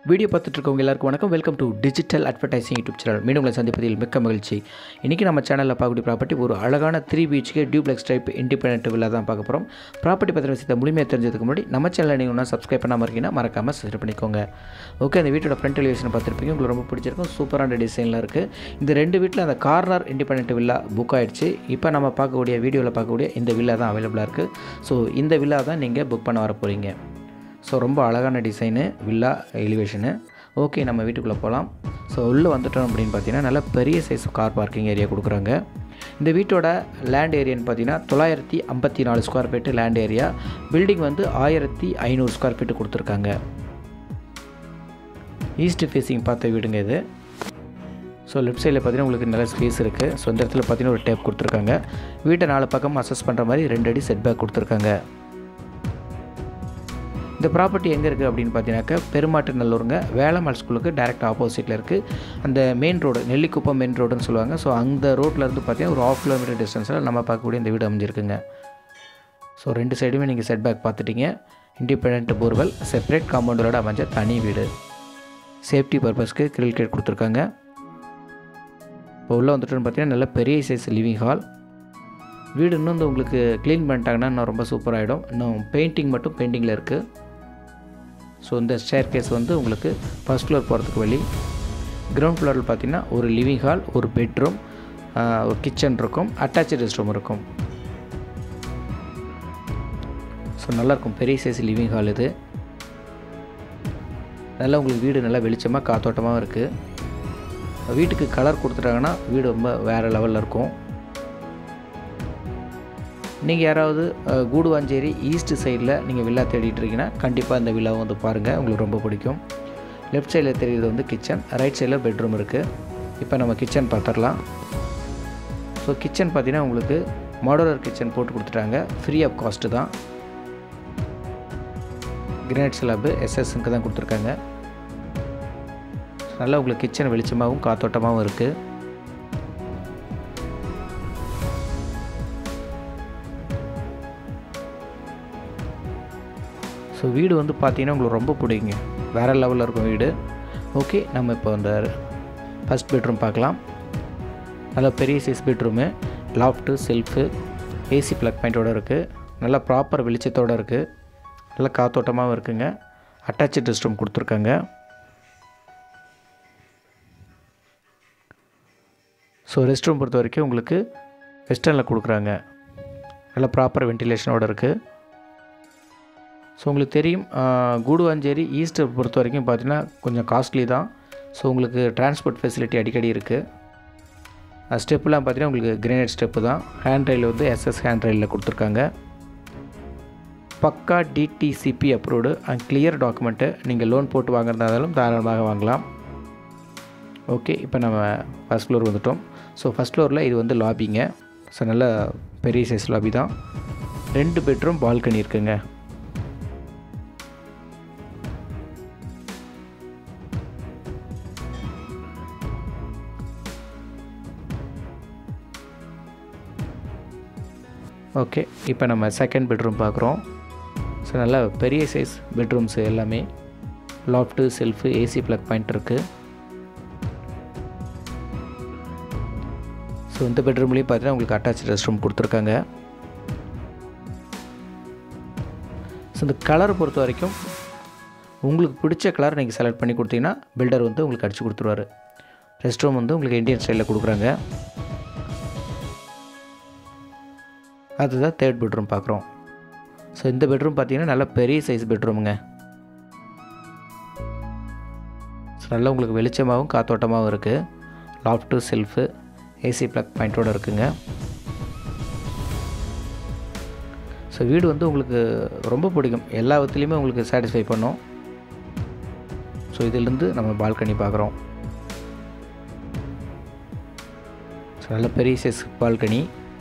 video பார்த்துட்டு இருக்கவங்க எல்லாருக்கும் வணக்கம் welcome to digital advertising YouTube channel மீண்டும் உங்களை சந்திப்பதில் மிக்க மகிழ்ச்சி இன்றைக்கி நம்ம சேனலில் பார்க்கக்கூடிய ப்ராப்பர்ட்டி ஒரு அழகான three BHK duplex type independent villa தான் பார்க்க போகிறோம் ப்ராப்பர்ட்டி பற்றின விஷயத்தை முழுமையாக தெரிஞ்சதுக்கு முன்னாடி நம்ம சேனலை நீங்கள் ஒன்றா சப்ஸ்கிரைப் பண்ணாமல் இருக்கீங்கன்னா மறக்காமல் சப்ஸ்கிரைப் பண்ணிக்கோங்க ஓகே அந்த வீட்டோட ஃப்ரண்ட் எலிவேஷன் பார்த்துருப்பீங்க உங்களுக்கு ரொம்ப பிடிச்சிருக்கும் சூப்பரான டிசைனில் இருக்குது இந்த ரெண்டு வீட்டில் அந்த கார்னர் இண்டிபெண்டன்ட் வில்லா புக் ஆயிடுச்சு இப்போ நம்ம பார்க்கக்கூடிய வீடியோவில் பார்க்கக்கூடிய இந்த வில்லா தான் அவைலபிளாக இருக்குது ஸோ இந்த வில்லா தான் நீங்கள் புக் பண்ண வர போகிறீங்க ஸோ ரொம்ப அழகான டிசைனு வில்லா எலிவேஷனு ஓகே நம்ம வீட்டுக்குள்ளே போகலாம் ஸோ உள்ளே வந்துட்டோம் அப்படின்னு பார்த்தீங்கன்னா நல்ல பெரிய சைஸ் கார் பார்க்கிங் ஏரியா கொடுக்குறாங்க இந்த வீட்டோட லேண்ட் ஏரியான்னு பார்த்தீங்கன்னா தொள்ளாயிரத்தி ஐம்பத்தி நாலு square feet land area building வந்து ஆயிரத்தி ஐநூறு ஸ்கொயர் ஃபீட்டு கொடுத்துருக்காங்க ஈஸ்ட் ஃபேஸிங் பார்த்த வீடுங்க இது ஸோ லெஃப்ட் சைடில் பார்த்தீங்கன்னா உங்களுக்கு நல்ல ஸ்பேஸ் இருக்குது ஸோ இந்த இடத்துல பார்த்தீங்கன்னா ஒரு டேப் கொடுத்துருக்காங்க வீட்டை நாலு பக்கம் அசஸ் பண்ணுற மாதிரி ரெண்டு அடி செட் பேக் கொடுத்துருக்காங்க இந்த ப்ராப்பர்ட்டி எங்கே இருக்குது அப்படின்னு பார்த்தீங்கன்னாக்கா பெருமாட்டு நல்லூருங்க வேளம்மாள் ஸ்கூலுக்கு டேரெக்ட் ஆப்போசிட்டில் இருக்குது அந்த மெயின் ரோடு நெல்லிக்குப்பம் மெயின் ரோடுன்னு சொல்லுவாங்க ஸோ அந்த ரோட்லேருந்து பார்த்தீங்கன்னா ஒரு ஆஃப் கிலோமீட்டர் டிஸ்டன்ஸில் நம்ம பார்க்கக்கூடிய இந்த வீடு அமைஞ்சிருக்குங்க ஸோ ரெண்டு சைடுமே நீங்கள் செட் பேக் பார்த்துட்டீங்க இண்டிபெண்ட் போர்வெல் செப்பரேட் காம்பவுண்டரோட அமைஞ்ச தனி வீடு சேஃப்டி பர்பஸ்க்கு கிரில் கேட் கொடுத்துருக்காங்க இப்போ உள்ளே வந்துட்டோன்னு பார்த்தீங்கன்னா நல்ல பெரிய சைஸ் லிவிங் ஹால் வீடு இன்னும் வந்து உங்களுக்கு க்ளீன் பண்ணிட்டாங்கன்னா இன்னும் ரொம்ப சூப்பராகிடும் இன்னும் பெயிண்டிங் மட்டும் பெயிண்டிங்கில் இருக்குது ஸோ இந்த ஸ்டேர் கேஸ் வந்து உங்களுக்கு ஃபஸ்ட் ஃப்ளோர் போகிறதுக்கு வழி கிரவுண்ட் ஃப்ளோரில் பார்த்தீங்கன்னா ஒரு லிவிங் ஹால் ஒரு பெட்ரூம் ஒரு கிச்சன் இருக்கும் அட்டாச்சு ரெஸ்ட் ரூம் இருக்கும் ஸோ நல்லாயிருக்கும் பெரிய சைஸ் லிவிங் ஹால் இது நல்லா உங்களுக்கு வீடு நல்லா வெளிச்சமாக காத்தோட்டமாகவும் இருக்குது வீட்டுக்கு கலர் கொடுத்துட்டாங்கன்னா வீடு ரொம்ப வேறு லெவலில் இருக்கும் நீங்கள் யாராவது அஹ், கூடுவாஞ்சேரி ஈஸ்ட் சைடில் நீங்கள் வில்லா தேடிட்டு இருக்கீங்கன்னா கண்டிப்பாக இந்த வில்லாவை வந்து பாருங்கள் உங்களுக்கு ரொம்ப பிடிக்கும் லெஃப்ட் சைடில் தெரியுறது வந்து கிச்சன் ரைட் சைடில் பெட்ரூம் இருக்குது இப்போ நம்ம கிச்சன் பார்த்துடலாம் ஸோ கிச்சன் பார்த்தீங்கன்னா உங்களுக்கு மாடுலர் கிச்சன் போட்டு கொடுத்துட்டாங்க ஃப்ரீ ஆஃப் காஸ்ட்டு தான் கிரானைட் ஸ்லாப்பு எஸ்எஸ்க்கு தான் கொடுத்துருக்காங்க நல்லா உங்களுக்கு கிச்சன் வெளிச்சமாகவும் காத்தோட்டமாகவும் இருக்குது ஸோ வீடு வந்து பார்த்தீங்கன்னா உங்களுக்கு ரொம்ப பிடிக்குங்க வேறு லெவலில் இருக்கும் வீடு ஓகே நம்ம இப்போ அந்த ஃபஸ்ட் பெட்ரூம் பார்க்கலாம் நல்ல பெரிய size bedroom loft shelf AC plug பாயிண்ட்டோடு இருக்குது நல்லா ப்ராப்பர் வெளிச்சத்தோடு இருக்குது நல்லா காத்தோட்டமாகவும் இருக்குங்க அட்டாச்சு ரெஸ்ட் ரூம் கொடுத்துருக்காங்க ஸோ ரெஸ்ட் ரூம் பொறுத்த வரைக்கும் உங்களுக்கு வெஸ்டர்னில் கொடுக்குறாங்க நல்லா ப்ராப்பர் வென்டிலேஷனோடு இருக்குது ஸோ உங்களுக்கு தெரியும் ஆஹ், கூடுவாஞ்சேரி ஈஸ்ட்டை பொறுத்த வரைக்கும் பார்த்தீங்கன்னா கொஞ்சம் காஸ்ட்லி தான் ஸோ உங்களுக்கு டிரான்ஸ்போர்ட் ஃபெசிலிட்டி அடிக்கடி இருக்குது ஸ்டெப்புலாம் பார்த்தீங்கன்னா உங்களுக்கு கிரேனைட் ஸ்டெப்பு தான் ஹேண்ட் ரயில் வந்து எஸ்எஸ் ஹேண்ட் ரயிலில் கொடுத்துருக்காங்க பக்கா DTCP approved and clear document நீங்கள் லோன் போட்டு வாங்குறதா இருந்தாலும் தாராளமாக வாங்கலாம் ஓகே இப்போ நம்ம ஃபஸ்ட் ஃப்ளோர் வந்துட்டோம் ஸோ ஃபஸ்ட் ஃப்ளோரில் இது வந்து லாபிங்க ஸோ நல்ல பெரிய சைஸ் லாபி தான் ரெண்டு பெட்ரூம் பால்கனி இருக்குங்க ஓகே இப்போ நம்ம செகண்ட் பெட்ரூம் பார்க்குறோம் ஸோ நல்லா பெரிய சைஸ் பெட்ரூம்ஸு எல்லாமே loft shelf AC plug point இருக்குது ஸோ இந்த பெட்ரூம்லேயும் பார்த்தீங்கன்னா உங்களுக்கு அட்டாச் ரெஸ்ட் ரூம் கொடுத்துருக்காங்க ஸோ இந்த கலர் பொறுத்த வரைக்கும் உங்களுக்கு பிடிச்ச கலர் நீங்கள் செலக்ட் பண்ணி கொடுத்தீங்கன்னா பில்டர் வந்து உங்களுக்கு அடித்து கொடுத்துருவாரு ரெஸ்ட் ரூம் வந்து உங்களுக்கு இந்தியன் ஸ்டைலில் கொடுக்குறாங்க அதுதான் தேர்ட் பெட்ரூம் பார்க்குறோம் ஸோ இந்த பெட்ரூம் பார்த்தீங்கன்னா நல்ல பெரிய சைஸ் பெட்ரூமுங்க ஸோ நல்லா உங்களுக்கு வெளிச்சமாகவும் காத்தோட்டமாகவும் இருக்குது லாஃப்ட்டு செல்ஃபு ஏசி ப்ளக் பாயிண்ட்டோடு இருக்குங்க ஸோ வீடு வந்து உங்களுக்கு ரொம்ப பிடிக்கும் எல்லா விதத்துலேயுமே உங்களுக்கு சாட்டிஸ்ஃபை பண்ணும் ஸோ இதிலேருந்து நம்ம பால்கனி பார்க்குறோம் ஸோ நல்ல பெரிய சைஸ் பால்கனி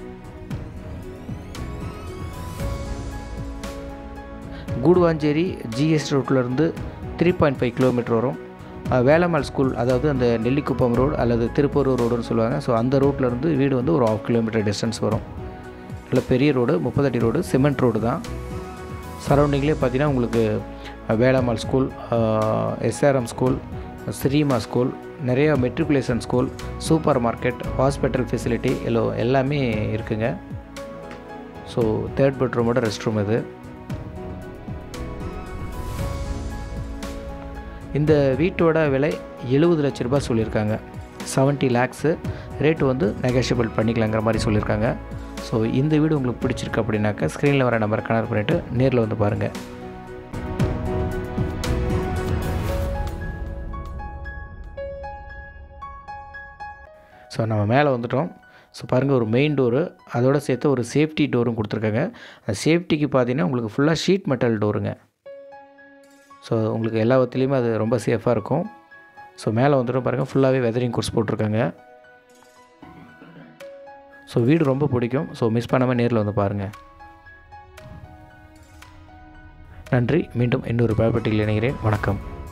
கூடுவாஞ்சேரி ஜிஎஸ் ரோட்லேருந்து த்ரீ பாயிண்ட் ஃபைவ் கிலோமீட்டர் வரும் அஹ், வேலம்மாள் ஸ்கூல் அதாவது அந்த நெல்லிக்குப்பம் ரோடு அல்லது திருப்பூரூர் ரோடுன்னு சொல்லுவாங்க ஸோ அந்த ரோட்லேருந்து வீடு வந்து ஒரு ஆஃப் கிலோமீட்டர் டிஸ்டன்ஸ் வரும் நல்ல பெரிய ரோடு முப்பத்தடி ரோடு சிமெண்ட் ரோடு தான் சரௌண்டிங்லேயே பார்த்தீங்கன்னா உங்களுக்கு Velammal school SRM school Srima school நிறைய matriculation school super market hospital facility எல்லோ எல்லாமே இருக்குங்க ஸோ தேர்ட் பெட்ரூமோட ரெஸ்ட் ரூம் இது இந்த வீட்டோட விலை எழுபது லட்ச ரூபாய் சொல்லியிருக்காங்க செவன்ட்டி லேக்ஸு ரேட்டு வந்து நெகோஷியபிள் பண்ணிக்கலாங்கிற மாதிரி சொல்லியிருக்காங்க ஸோ இந்த வீடு உங்களுக்கு பிடிச்சிருக்கு அப்படின்னாக்கா ஸ்க்ரீனில் வர நம்பரை கனெக்ட் பண்ணிவிட்டு நேரில் வந்து பாருங்கள் ஸோ நம்ம மேலே வந்துட்டோம் ஸோ பாருங்கள் ஒரு மெயின் டோரு அதோட சேர்த்து ஒரு சேஃப்டி டோரும் கொடுத்துருக்காங்க அந்த சேஃப்டிக்கு பார்த்தீங்கன்னா உங்களுக்கு ஃபுல்லாக ஷீட் மெட்டல் டோருங்க ஸோ உங்களுக்கு எல்லா விதத்துலேயுமே அது ரொம்ப சேஃபாக இருக்கும் ஸோ மேலே வந்துட்டும் பாருங்கள் ஃபுல்லாகவே வெதரிங் கோர்ஸ் போட்டிருக்காங்க ஸோ வீடு ரொம்ப பிடிக்கும் ஸோ மிஸ் பண்ணாமல் நேரில் வந்து பாருங்கள் நன்றி மீண்டும் இன்னொரு ப்ராப்பர்ட்டியில் இணைகிறேன் வணக்கம்